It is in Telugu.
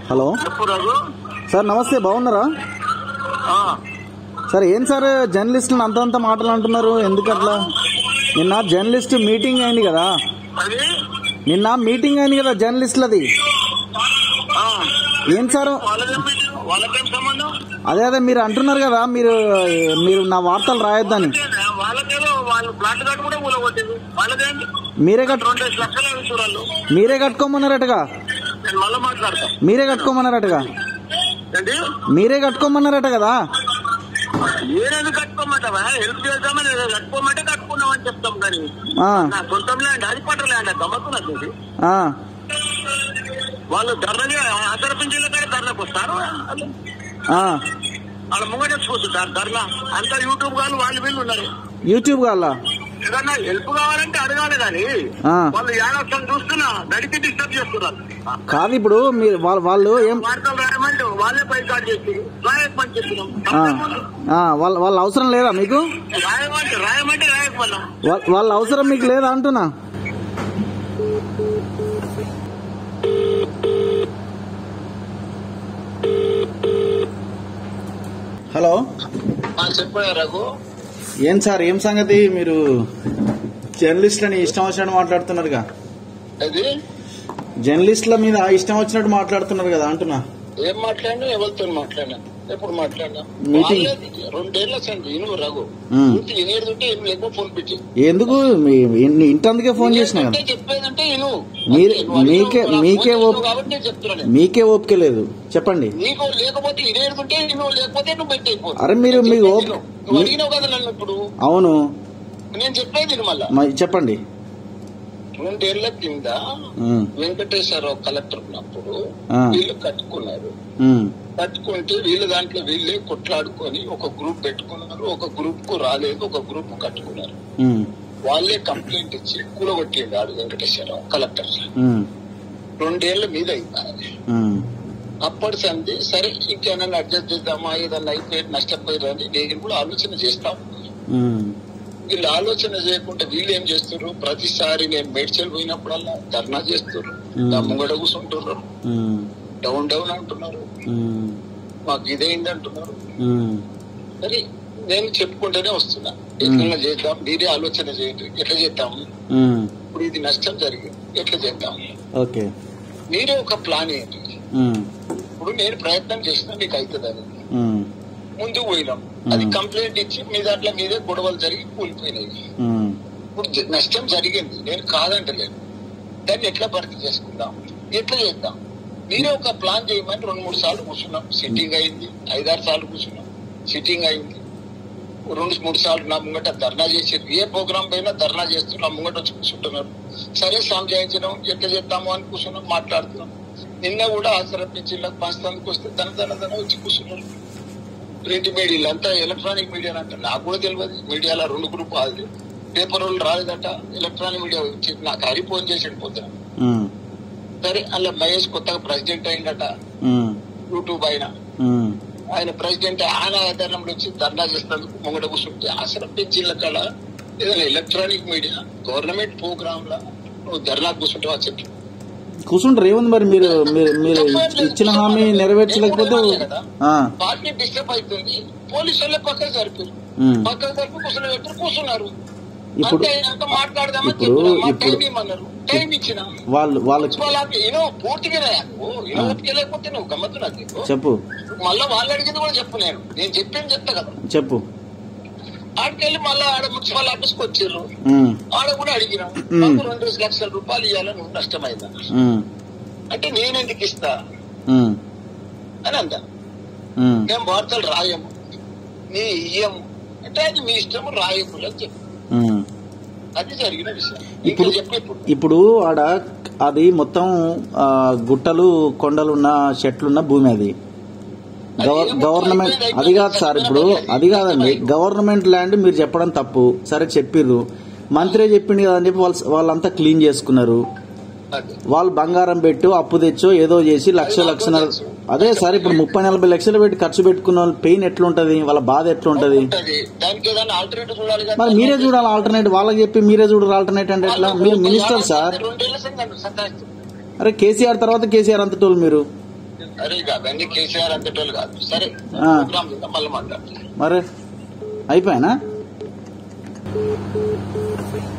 హలో చెప్పు రఘు సార్ నమస్తే బాగున్నారా ఆ, సార్ ఏం సార్ జర్నలిస్టులను అంతంత మాటలు అంటున్నారు ఎందుకు అట్లా నిన్న జర్నలిస్ట్ మీటింగ్ అయింది కదా అది నిన్న మీటింగ్ అయింది కదా జర్నలిస్టులది ఆ, ఏం సార్ వాళ్ళకేం పెట్టు? వాళ్ళకేం సంబంధం అదే అదే మీరు అంటున్నారు కదా మీరు మీరు నా వార్తలు రాయొద్దని అంతేనా? వాళ్ళకేదో వాళ్ళు ప్లాట్ కార్డు కూడా కూలగొట్టారు వాళ్ళకేంటి మీరే కట్ రెండు లక్షలు చూడాలి మీరే కట్టుకోమన్నారటగా నేను మళ్ళీ మాట్లాడతా మీరే కట్టుకోమన్నారటగా ఏంటి మీరే కట్టుకోమన్నారట కదా ఏనేది కట్టుకోమంటావా హెల్ప్ చేద్దామని ఏదో కట్టుకోమంటే కట్టుకున్నామని చెప్తాం కానీ ఆ, నా సొంతం ల్యాండ్ అది పట్ట ల్యాండ్ గమ్మత్తున్నది ఇది. ఆ, వాళ్ళు ధరని అసలు పింఛన్ల కాడ ధరలకు వస్తారు వాళ్ళు ఆ. వాళ్ళ ముంగట చూస్తుంటారు ధరల అంతా యూట్యూబ్ వాళ్ళు వాళ్ళు వీళ్ళు ఉన్నారు యూట్యూబ్ కావాలా ఏదన్నా హెల్ప్ కావాలంటే అడగాలి కానీ ఆ. వాళ్ళు ఏడొస్తాను చూస్తున్నా నడిపి డిస్టర్బ్ చేస్తున్నారు కాదు ఇప్పుడు మీరు వాళ్ళ- వాళ్ళు ఏం వార్తలు రాయమంటే వాళ్ళే పైకాడు చేసి రాయకమని చెప్పినాం ఆ, ఆ, వాళ్ళ వాళ్ళ అవసరం లేదా మీకు రాయమంటే రాయమంటే రాయకపోయినా వాళ్ళ వాళ్ళ అవసరం మీకు లేదా అంటున్నా హలో చెప్పారు రఘు ఏం సార్ ఏం సంగతి మీరు జర్నలిస్టులని ఇష్టం వచ్చినట్టు మాట్లాడుతున్నారుగా అది జర్నలిస్టుల మీద ఇష్టం వచ్చినట్టు మాట్లాడుతున్నారు కదా అంటున్నా ఏం మాట్లాడినా ఎవరితో మాట్లాడినా ఎప్పుడు మాట్లాడినా మీటింగ్. వాళ్ళది రెండేళ్ల సండి ఇనుము రఘు ఉమ్. ఇంటి ఇనేరుంటే ఏం లేకపోతే ఫోన్ పెట్టి ఎందుకు మీ ఇన్- ఇంటందుకే ఫోన్ చేసిన కదా చెప్పేదంటే ఇను మీరు- మీకే- మీకే ఓ- కాబట్టి నేను చెప్తున్నాను మీకే ఓపిక లేదు చెప్పండి నీకు లేకపోతే ఇనేరుకుంటే నువ్వు లేకపోతే నువ్వు పెట్టయిపో అరే మీరు మీ ఓప్- నువ్వు అడిగినావు కదా నన్ను ఇప్పుడు అవును నేను చెప్పేది ఇది మళ్ళా మరి చెప్పండి రెండేళ్ల కింద ఉమ్, వెంకటేశ్వరరావు కలెక్టర్ ఉన్నప్పుడు ఆ. వీళ్ళు కట్టుకున్నారు ఉమ్, కట్టుకుంటే వీళ్ళ దాంట్లో వీళ్ళే కొట్లాడుకొని ఒక గ్రూప్ పెట్టుకున్నారు ఒక గ్రూప్ కు రాలేదు ఒక గ్రూప్ కట్టుకున్నారు ఉమ్, వాళ్ళే కంప్లైంట్ ఇచ్చి కూలగొట్టిండు ఆడు వెంకటేశ్వరరావు కలెక్టర్ ఉమ్, రెండేళ్ల మీద అయింది ఉమ్, అప్పటి సంది సరే ఇంకేమైనా అడ్జస్ట్ చేద్దామా ఏదన్నా అయిపోయి నష్టపోయారని నేను కూడా ఆలోచన చేస్తాం ఉమ్, వీళ్ళు ఆలోచన చేయకుండా వీళ్ళు ఏం చేస్తున్నారు ప్రతిసారి నేను మేడ్చల్ పోయినప్పుడల్లా ధర్నా చేస్తున్నారు Hmm. నా ముంగడ కూర్చుంటున్నారు ఉమ్, డౌన్ డౌన్ అంటున్నారు ఉమ్, మాకు ఇదైంది అంటున్నారు ఉమ్, సరే నేను చెప్పుకుంటూనే వస్తున్నా ఎట్లా చేద్దాం మీరే ఆలోచన చేయండి ఎట్లా చేద్దాం ఉమ్, ఇప్పుడు ఇది నష్టం జరిగింది ఎట్లా చేద్దాం ఓకే మీరే ఒక ప్లాన్ ఏంటి ఉమ్, ఇప్పుడు నేను ప్రయత్నం చేసినా మీకు అవుతుందని ఉమ్, ముందుకు పోయినాం అది కంప్లైంట్ ఇచ్చి మీ దాంట్లో మీదే గొడవలు జరిగి కూలిపోయినాయి ఉమ్, ఇప్పుడు జ- నష్టం జరిగింది నేను కాదంటలేను దాన్ని ఎట్లా భర్తీ చేసుకుందాం ఎట్లా చేద్దాం మీరే ఒక ప్లాన్ చేయమని రెండు మూడు సార్లు కూర్చున్నాం సిట్టింగ్ అయింది ఐదారు సార్లు కూర్చున్నాం సిట్టింగ్ అయింది రెండు మూడు సార్లు నా ముంగట ధర్నా చేసేది ఏ ప్రోగ్రామ్ పైన ధర్నా చేస్తూ నా ముంగట వచ్చి కూర్చుంటున్నారు సరే సంజాయించడం ఎట్లా చేద్దాము అని కూర్చున్నాం మాట్లాడుతున్నాం నిన్న కూడా ఆశ్రపించి పంచడానికి వస్తే తన తన తన వచ్చి కూర్చున్నారు ప్రింట్ మీడియాలు అంతా ఎలక్ట్రానిక్ మీడియా అంట నాకు కూడా తెలియదు మీడియాలో రెండు గ్రూప్ అది పేపర్ వాళ్ళు రాలేదట ఎలక్ట్రానిక్ మీడియా వచ్చి నాకు హరి ఫోన్ చేసి పోతున్నా ఉమ్, సరే అలా మహేష్ కొత్తగా ప్రెసిడెంట్ అయిందట ఉమ్, యూట్యూబ్ ఆయన ఉమ్, ఆయన ప్రెసిడెంట్ ఆయన ఆధారంలో వచ్చి ధర్నా చేసినందుకు ముంగడ కూర్చుంటే అసలు పెంచిళ్ళ కాడ ఏదైనా ఎలక్ట్రానిక్ మీడియా గవర్నమెంట్ ప్రోగ్రామ్ లా నువ్వు ధర్నా కూర్చుంటావా చెప్పి కూర్చుంటారు ఏముంది మరి మీరు మీరు మీరు ఇచ్చిన హామీ నెరవేర్చలేకపోతే ఆ, పార్టీ డిస్టర్బ్ అవుతుంది పోలీసు వాళ్ళే పక్కన జరిపారు ఉమ్. పక్కన జరిపి కూర్చుని పెట్టారు కూర్చున్నారు ఇప్పుడు అంతే అంత మాట్లాడదామని ఇప్పుడు- చెప్పినా. మా ఇప్పుడు- టైం ఇమ్మన్నారు టైం ఇచ్చిన వాళ్ళు వాళ్ళకి వాళ్ళకి ఏదో పూర్తిగా నువ్వు ఏదో ఓపిక లేకపోతే నువ్వు గమ్మత్తున్నా నీకు చెప్పు మళ్ళా వాళ్ళు అడిగింది కూడా చెప్పు నేను నేను చెప్పేది చెప్తా కదా చెప్పు ఆడికెళ్ళి మళ్ళా ఆడ మున్సిపల్ ఆఫీస్కి వచ్చిర్రు ఉమ్, ఆడ కూడా అడిగినాం మ్. మాకు రెండు లక్షల రూపాయలు ఇవ్వాలని నువ్వు నష్టమైందా ఉమ్, అంటే నేను ఎందుకు ఇస్తా ఉమ్, అని అందా ఉమ్. మేము వార్తలు రాయము నీ ఇయ్యము అంటే అది మీ ఇష్టము రాయము అని చెప్పి ఉమ్. అది జరిగిన విషయం ఇంకా ఇప్పుడు చెప్పు ఇప్పుడు ఇప్పుడు ఆడ అది మొత్తం ఆ, గుట్టలు కొండలున్న చెట్లున్న భూమి అది గవర్ గవర్నమెంట్ అది కాదు సార్ ఇప్పుడు అది కాదండి గవర్నమెంట్ ల్యాండ్ మీరు చెప్పడం తప్పు సరే చెప్పిర్రు మంత్రి చెప్పిండు కదా అని చెప్పి వాళ్ళు వాళ్ళంతా క్లీన్ చేసుకున్నారు అది వాళ్ళు బంగారం పెట్టు అప్పు తెచ్చో ఏదో చేసి లక్ష లక్షన్నర అదే సార్ ఇప్పుడు ముప్పై నలభై లక్షలు పెట్టి ఖర్చు పెట్టుకున్న వాళ్ళ పెయిన్ ఎట్లుంటది వాళ్ళ బాధ ఎట్లుంటది ఉంటది దానికి ఏదైనా ఆల్టర్నేటివ్ చూడాలి కదా. మరి మీరే చూడాలి ఆల్టర్నేట్ వాళ్ళకి చెప్పి మీరే చూడాలి ఆల్టర్నేట్ అంటే ఎట్లా మీరు మినిస్టర్ సార్ రెండేళ్ల సంగతి సతాయిస్తుంది. అరే కేసీఆర్ తర్వాత కేసీఆర్ అంతటోళ్ళు మీరు అరే ఇక అవన్నీ కేసీఆర్ అంతటోళ్ళు కాదు సరే ఆ. ప్రోగ్రామ్ చేద్దాం, మళ్ళీ మాట్లాడతాం మరి అయిపోయానా